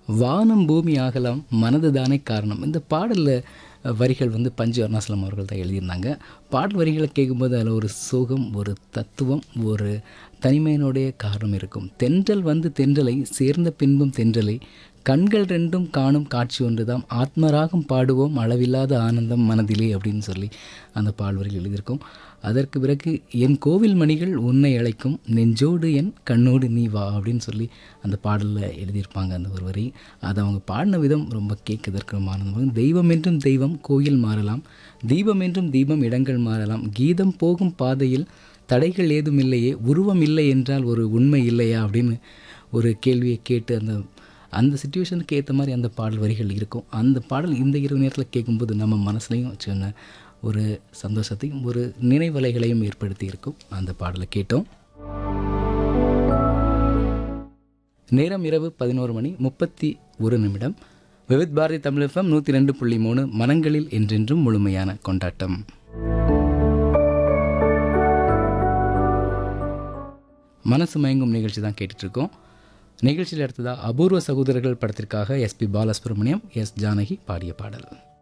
வானம் பூமி ஆகலாம் மனது தானே காரணம் இந்த பாடலில் வரிகள் வந்து பஞ்சு அருணாசலம் அவர்கள் தான் எழுதியிருந்தாங்க பாடல் வரிகளை கேட்கும்போது அதில் ஒரு சோகம் ஒரு தத்துவம் ஒரு தனிமையினுடைய காரணம் இருக்கும் தென்றல் வந்து தென்றலை சேர்ந்த பின்பும் தென்றலை கண்கள் ரெண்டும் காணும் காட்சி ஒன்றுதான் ஆத்மராகம் பாடுவோம் அளவில்லாத ஆனந்தம் மனதிலே அப்படின்னு சொல்லி அந்த பால்வரில் எழுதியிருக்கும் அதற்கு பிறகு என் கோவில் மணிகள் உன்னை அழைக்கும் நெஞ்சோடு என் கண்ணோடு நீ வா அப்படின்னு சொல்லி அந்த பாடலில் எழுதியிருப்பாங்க அந்த ஒரு வரி அதை அவங்க பாடின விதம் ரொம்ப கேட்கதற்கு ரொம்ப ஆனந்தமாக தெய்வம் என்றும் தெய்வம் கோயில் மாறலாம் தீபம் என்றும் தீபம் இடங்கள் மாறலாம் கீதம் போகும் பாதையில் தடைகள் ஏதும் இல்லையே உருவம் இல்லை என்றால் ஒரு உண்மை இல்லையா அப்படின்னு ஒரு கேள்வியை கேட்டு அந்த அந்த சுச்சுவேஷனுக்கு ஏற்ற மாதிரி அந்த பாடல் வரிகள் இருக்கும் அந்த பாடல் இந்த இரவு நேரத்தில் கேட்கும்போது நம்ம மனசுலையும் சின்ன ஒரு சந்தோஷத்தையும் ஒரு நினைவலைகளையும் ஏற்படுத்தி இருக்கும் அந்த பாடலை கேட்டோம் நேரம் இரவு பதினோரு மணி முப்பத்தி ஒரு நிமிடம் விவித் பாரதி தமிழ் எஃப்எம் நூற்றி ரெண்டு புள்ளி மூணு மனங்களில் என்றென்றும் முழுமையான கொண்டாட்டம் மனசு மயங்கும் நிகழ்ச்சி தான் கேட்டுட்ருக்கோம் நிகழ்ச்சியில் அடுத்ததாக அபூர்வ சகோதரர்கள் படத்திற்காக எஸ்பி பாலசுப்ரமணியம் எஸ் ஜானகி பாடிய பாடல்